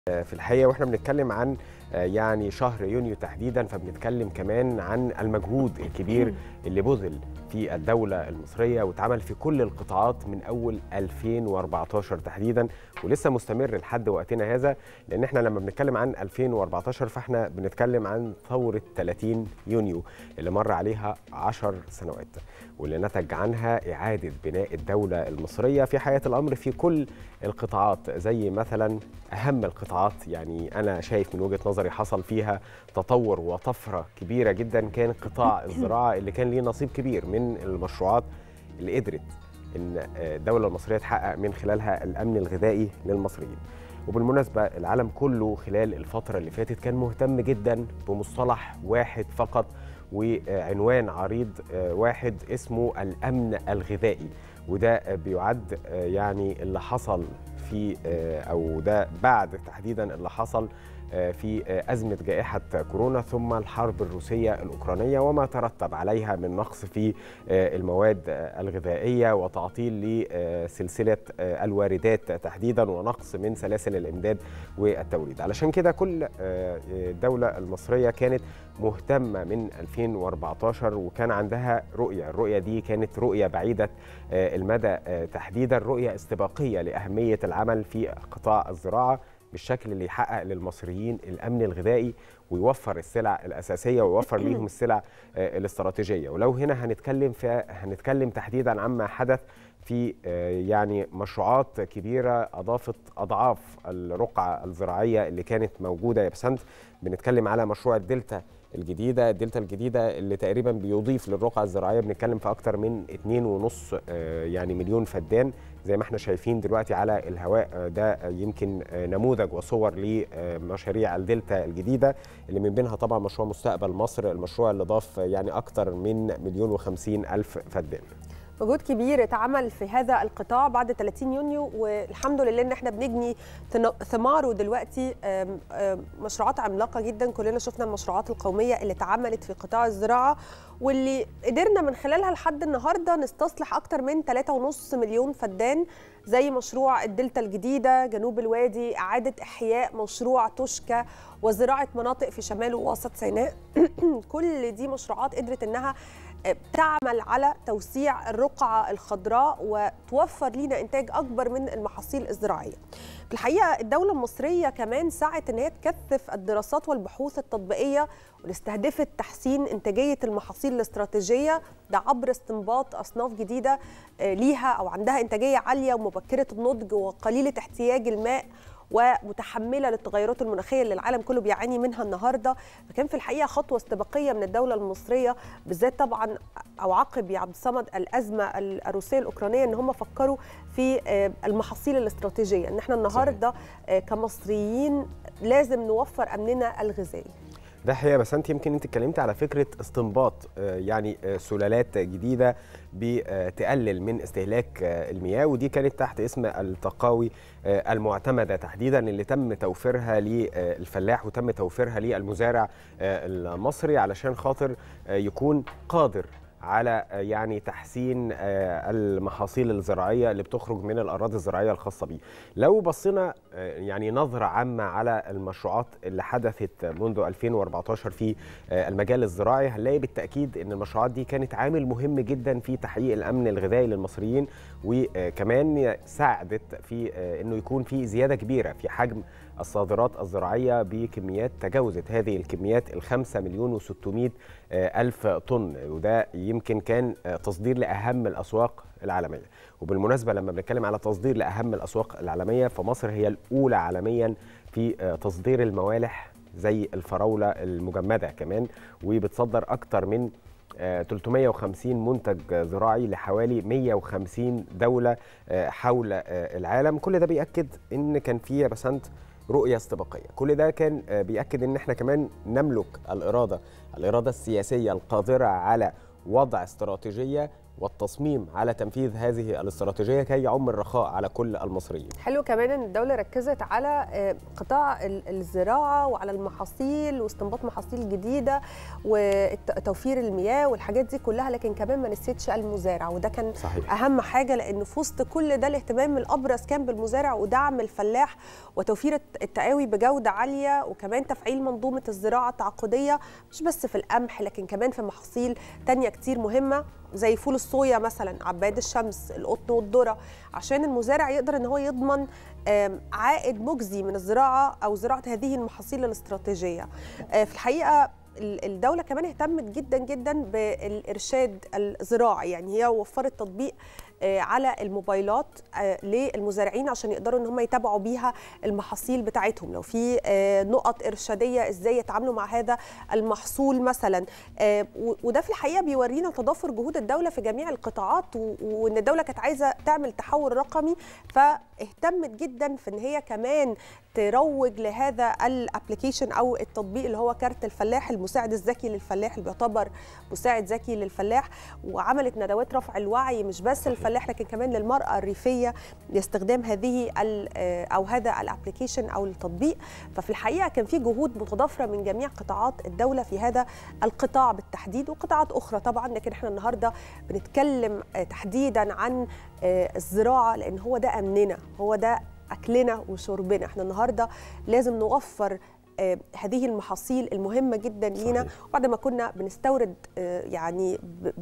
في الحقيقه واحنا بنتكلم عن يعني شهر يونيو تحديدا فبنتكلم كمان عن المجهود الكبير اللي بذل في الدوله المصريه واتعمل في كل القطاعات من اول 2014 تحديدا ولسه مستمر لحد وقتنا هذا لان احنا لما بنتكلم عن 2014 فاحنا بنتكلم عن ثوره 30 يونيو اللي مر عليها 10 سنوات واللي نتج عنها اعاده بناء الدوله المصريه في حياه الامر في كل القطاعات زي مثلا اهم القطاعات يعني انا شايف من وجهه نظري حصل فيها تطور وطفره كبيره جدا كان قطاع الزراعه اللي كان ليه نصيب كبير من المشروعات اللي قدرت ان الدوله المصريه تحقق من خلالها الامن الغذائي للمصريين وبالمناسبه العالم كله خلال الفتره اللي فاتت كان مهتم جدا بمصطلح واحد فقط وعنوان عريض واحد اسمه الامن الغذائي وده بيعد يعني اللي حصل في او ده بعد تحديدا اللي حصل في أزمة جائحة كورونا ثم الحرب الروسية الأوكرانية وما ترتب عليها من نقص في المواد الغذائية وتعطيل لسلسلة الواردات تحديدا ونقص من سلاسل الإمداد والتوريد علشان كده كل الدولة المصرية كانت مهتمة من 2014 وكان عندها رؤية الرؤية دي كانت رؤية بعيدة المدى تحديدا رؤية استباقية لأهمية العمل في قطاع الزراعة بالشكل اللي يحقق للمصريين الامن الغذائي ويوفر السلع الاساسيه ويوفر ليهم السلع الاستراتيجيه ولو هنا هنتكلم في هنتكلم تحديدا عما حدث في يعني مشروعات كبيره اضافت اضعاف الرقعه الزراعيه اللي كانت موجوده يا بسنت بنتكلم على مشروع الدلتا الجديده الدلتا الجديده اللي تقريبا بيضيف للرقعه الزراعيه بنتكلم في اكتر من 2.5 يعني مليون فدان زي ما احنا شايفين دلوقتي على الهواء ده يمكن نموذج وصور لمشاريع الدلتا الجديده اللي من بينها طبعا مشروع مستقبل مصر المشروع اللي ضاف يعني اكتر من مليون وخمسين الف فدان مجهود كبير اتعمل في هذا القطاع بعد 30 يونيو والحمد لله ان احنا بنجني ثماره دلوقتي مشروعات عملاقه جدا كلنا شفنا المشروعات القوميه اللي اتعملت في قطاع الزراعه واللي قدرنا من خلالها لحد النهارده نستصلح اكتر من 3.5 مليون فدان زي مشروع الدلتا الجديده جنوب الوادي اعاده احياء مشروع توشكا وزراعه مناطق في شمال ووسط سيناء كل دي مشروعات قدرت انها تعمل على توسيع الرقعة الخضراء وتوفر لنا إنتاج أكبر من المحاصيل الزراعية في الحقيقة الدولة المصرية كمان سعت أن هي تكثف الدراسات والبحوث التطبيقية واستهدفت تحسين إنتاجية المحاصيل الاستراتيجية ده عبر استنباط أصناف جديدة ليها أو عندها إنتاجية عالية ومبكرة النضج وقليلة احتياج الماء ومتحمله للتغيرات المناخيه اللي العالم كله بيعاني منها النهارده فكان في الحقيقه خطوه استباقيه من الدوله المصريه بالذات طبعا او عقب يا عبد الصمد الازمه الروسيه الاوكرانيه ان هم فكروا في المحاصيل الاستراتيجيه ان احنا النهارده كمصريين لازم نوفر امننا الغذائي ده حقيقه بس انت يمكن انت اتكلمت على فكره استنباط يعني سلالات جديده بتقلل من استهلاك المياه ودي كانت تحت اسم التقاوي المعتمده تحديدا اللي تم توفيرها للفلاح وتم توفيرها للمزارع المصري علشان خاطر يكون قادر على يعني تحسين المحاصيل الزراعيه اللي بتخرج من الاراضي الزراعيه الخاصه بيه. لو بصينا يعني نظره عامه على المشروعات اللي حدثت منذ 2014 في المجال الزراعي هنلاقي بالتاكيد ان المشروعات دي كانت عامل مهم جدا في تحقيق الامن الغذائي للمصريين وكمان ساعدت في انه يكون في زياده كبيره في حجم الصادرات الزراعية بكميات تجاوزت هذه الكميات الخمسة مليون وستمائة ألف طن وده يمكن كان تصدير لأهم الأسواق العالمية وبالمناسبة لما بنتكلم على تصدير لأهم الأسواق العالمية فمصر هي الأولى عالميا في تصدير الموالح زي الفراولة المجمدة كمان وبتصدر أكتر من 350 منتج زراعي لحوالي 150 دولة حول العالم كل ده بيأكد إن كان في بسنت رؤيه استباقيه كل ده كان بياكد ان احنا كمان نملك الاراده الاراده السياسيه القادره على وضع استراتيجيه والتصميم على تنفيذ هذه الاستراتيجيه كي يعم الرخاء على كل المصريين. حلو كمان ان الدوله ركزت على قطاع الزراعه وعلى المحاصيل واستنباط محاصيل جديده وتوفير المياه والحاجات دي كلها لكن كمان ما نسيتش المزارع وده كان صحيح. اهم حاجه لان في وسط كل ده الاهتمام الابرز كان بالمزارع ودعم الفلاح وتوفير التقاوي بجوده عاليه وكمان تفعيل منظومه الزراعه التعاقديه مش بس في القمح لكن كمان في محاصيل تانية كتير مهمه زي فول الصويا مثلا عباد الشمس القطن والذره عشان المزارع يقدر ان هو يضمن عائد مجزي من الزراعه او زراعه هذه المحاصيل الاستراتيجيه في الحقيقه الدولة كمان اهتمت جدا جدا بالإرشاد الزراعي يعني هي وفرت تطبيق على الموبايلات للمزارعين عشان يقدروا ان هم يتابعوا بيها المحاصيل بتاعتهم لو في نقط ارشاديه ازاي يتعاملوا مع هذا المحصول مثلا وده في الحقيقه بيورينا تضافر جهود الدوله في جميع القطاعات وان الدوله كانت عايزه تعمل تحول رقمي فاهتمت جدا في ان هي كمان تروج لهذا الابلكيشن او التطبيق اللي هو كارت الفلاح المساعد الذكي للفلاح اللي بيعتبر مساعد ذكي للفلاح وعملت ندوات رفع الوعي مش بس الفلاح لكن كمان للمراه الريفيه لاستخدام هذه او هذا الابلكيشن او التطبيق ففي الحقيقه كان في جهود متضافره من جميع قطاعات الدوله في هذا القطاع بالتحديد وقطاعات اخرى طبعا لكن احنا النهارده بنتكلم تحديدا عن الزراعه لان هو ده امننا هو ده اكلنا وشربنا احنا النهارده لازم نوفر آه هذه المحاصيل المهمه جدا لينا وبعد ما كنا بنستورد آه يعني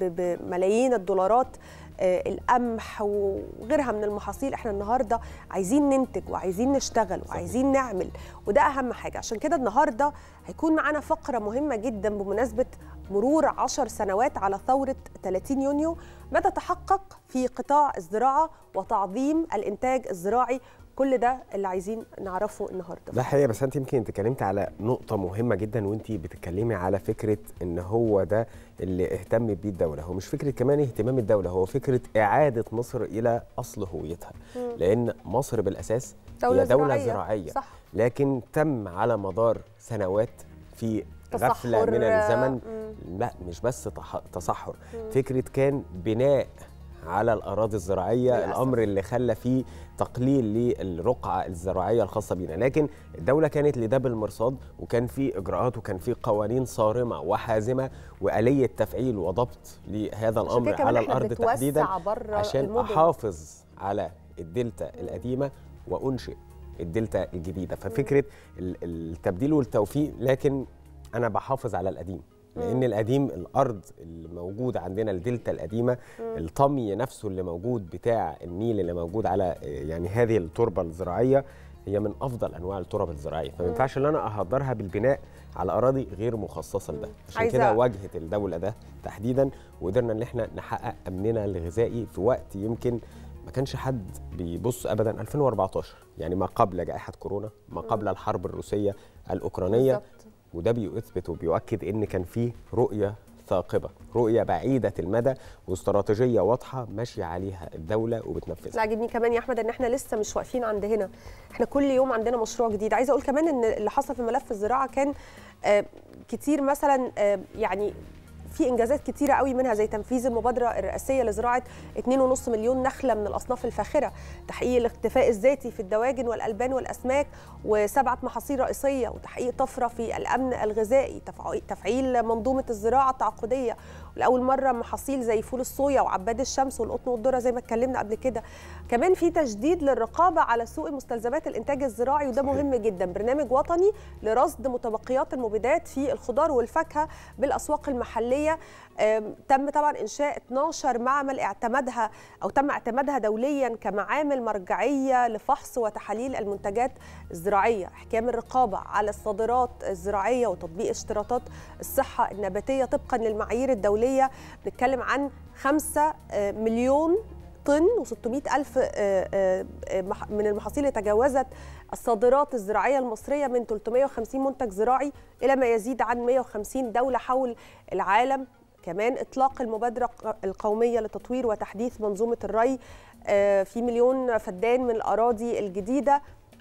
بملايين الدولارات آه القمح وغيرها من المحاصيل احنا النهارده عايزين ننتج وعايزين نشتغل وعايزين نعمل وده اهم حاجه عشان كده النهارده هيكون معانا فقره مهمه جدا بمناسبه مرور عشر سنوات على ثوره 30 يونيو ماذا تحقق في قطاع الزراعه وتعظيم الانتاج الزراعي كل ده اللي عايزين نعرفه النهارده ده حقيقه بس انت يمكن اتكلمت على نقطه مهمه جدا وانت بتتكلمي على فكره ان هو ده اللي اهتمت بيه الدوله هو مش فكره كمان اهتمام الدوله هو فكره اعاده مصر الى اصل هويتها مم. لان مصر بالاساس دولة هي دوله زراعية. زراعيه صح. لكن تم على مدار سنوات في غفله تصحر، من الزمن مم. لا مش بس تح- تصحر فكره كان بناء على الاراضي الزراعيه للأسف. الامر اللي خلى فيه تقليل للرقعه الزراعيه الخاصه بينا لكن الدوله كانت لده بالمرصاد وكان في اجراءات وكان في قوانين صارمه وحازمه واليه تفعيل وضبط لهذا عشان الامر كده كمان على إحنا الارض بنتوسع تحديدا بره عشان المدن. احافظ على الدلتا القديمه وانشئ الدلتا الجديده ففكره ال- التبديل والتوفيق لكن انا بحافظ على القديم لان القديم الارض اللي موجود عندنا الدلتا القديمه الطمي نفسه اللي موجود بتاع النيل اللي موجود على آه، يعني هذه التربه الزراعيه هي من افضل انواع الترب الزراعيه فما ينفعش ان انا اهدرها بالبناء على اراضي غير مخصصه لده عشان عايزة- كده واجهت الدوله ده تحديدا وقدرنا ان احنا نحقق امننا الغذائي في وقت يمكن ما كانش حد بيبص ابدا 2014 يعني ما قبل جائحه كورونا ما قبل الحرب الروسيه الاوكرانيه بالظبط. وده بيثبت وبيؤكد ان كان فيه رؤيه ثاقبه رؤيه بعيده المدى واستراتيجيه واضحه ماشيه عليها الدوله اللي وبتنفذها عاجبني كمان يا احمد ان احنا لسه مش واقفين عند هنا احنا كل يوم عندنا مشروع جديد عايزه اقول كمان ان اللي حصل في ملف الزراعه كان آه، كتير مثلا آه، يعني في انجازات كتيره قوي منها زي تنفيذ المبادره الرئاسيه لزراعه 2.5 مليون نخله من الاصناف الفاخره تحقيق الاكتفاء الذاتي في الدواجن والالبان والاسماك وسبعه محاصيل رئيسيه وتحقيق طفره في الامن الغذائي تفع- تفعيل منظومه الزراعه التعاقديه لاول مره محاصيل زي فول الصويا وعباد الشمس والقطن والذره زي ما اتكلمنا قبل كده كمان في تجديد للرقابه على سوق مستلزمات الانتاج الزراعي وده صحيح. مهم جدا برنامج وطني لرصد متبقيات المبيدات في الخضار والفاكهه بالاسواق المحليه آم، تم طبعا انشاء 12 معمل اعتمادها او تم اعتمادها دوليا كمعامل مرجعيه لفحص وتحاليل المنتجات الزراعيه احكام الرقابه على الصادرات الزراعيه وتطبيق اشتراطات الصحه النباتيه طبقا للمعايير الدوليه بنتكلم عن 5 مليون طن و600 ألف آه، آه، آه، مح- من المحاصيل اللي تجاوزت الصادرات الزراعية المصرية من 350 منتج زراعي إلى ما يزيد عن 150 دولة حول العالم كمان إطلاق المبادرة القومية لتطوير وتحديث منظومة الري آه، في مليون فدان من الأراضي الجديدة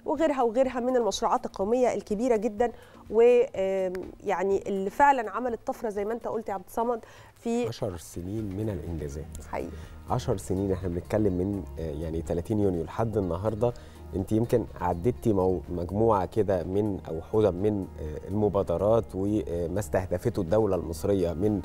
وغيرها وغيرها من المشروعات القوميه الكبيره جدا ويعني اللي فعلا عملت طفره زي ما انت قلت يا عبد الصمد في 10 سنين من الانجازات حقيقي 10 سنين احنا بنتكلم من آه، يعني 30 يونيو لحد النهارده انت يمكن عددتي مو- مجموعه كده من او حزم من آه، المبادرات وما استهدفته الدوله المصريه من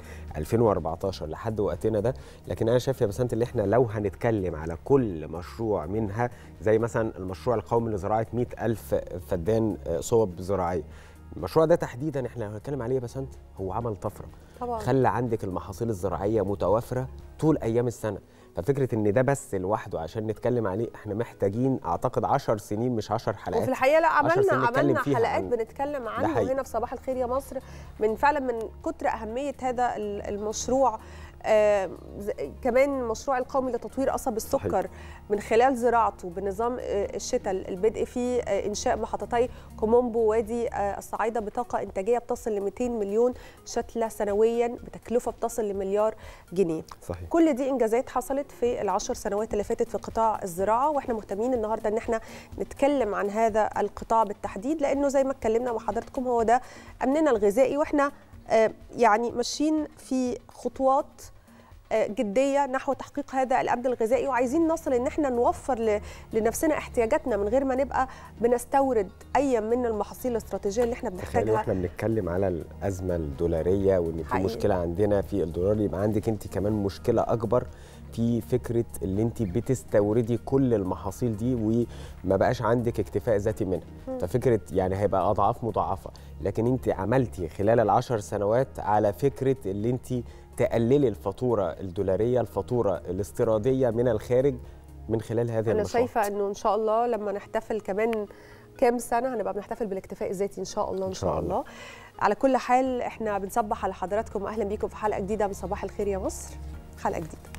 2014 لحد وقتنا ده لكن انا شايف يا بسنت اللي احنا لو هنتكلم على كل مشروع منها زي مثلا المشروع القومي لزراعه 100 ألف فدان آه، صوب زراعيه المشروع ده تحديدا احنا هنتكلم عليه يا بسنت هو عمل طفره طبعا خلى عندك المحاصيل الزراعيه متوافره طول ايام السنه ففكره ان ده بس لوحده عشان نتكلم عليه احنا محتاجين اعتقد 10 سنين مش 10 حلقات وفي الحقيقه لا عشر سنين عملنا نتكلم عملنا فيها حلقات عن- بنتكلم عنه حقيقي. هنا في صباح الخير يا مصر من فعلا من كتر اهميه هذا ال- المشروع آه ز- كمان المشروع القومي لتطوير قصب السكر من خلال زراعته بنظام آه الشتاء البدء في آه انشاء محطتي كومومبو وادي آه الصعايده بطاقه انتاجيه بتصل ل 200 مليون شتله سنويا بتكلفه بتصل لمليار جنيه صحيح كل دي انجازات حصلت في العشر سنوات اللي فاتت في قطاع الزراعه واحنا مهتمين النهارده ان احنا نتكلم عن هذا القطاع بالتحديد لانه زي ما اتكلمنا مع حضراتكم هو ده امننا الغذائي واحنا آه، يعني ماشيين في خطوات آه، جديه نحو تحقيق هذا الامن الغذائي وعايزين نصل ان احنا نوفر ل- لنفسنا احتياجاتنا من غير ما نبقى بنستورد اي من المحاصيل الاستراتيجيه اللي احنا تخيل بنحتاجها واحنا بنتكلم على الازمه الدولاريه وان في حقيقي. مشكله عندنا في الدولار يبقى عندك انت كمان مشكله اكبر في فكره اللي انت بتستوردي كل المحاصيل دي وما بقاش عندك اكتفاء ذاتي منها ففكره يعني هيبقى اضعاف مضاعفه لكن انت عملتي خلال العشر سنوات على فكره اللي انت تقللي الفاتوره الدولاريه الفاتوره الاستيراديه من الخارج من خلال هذه انا النشاط شايفه انه ان شاء الله لما نحتفل كمان كام سنه هنبقى بنحتفل بالاكتفاء الذاتي ان شاء الله ان شاء الله على كل حال احنا بنصبح على حضراتكم واهلا بيكم في حلقه جديده من صباح الخير يا مصر حلقه جديده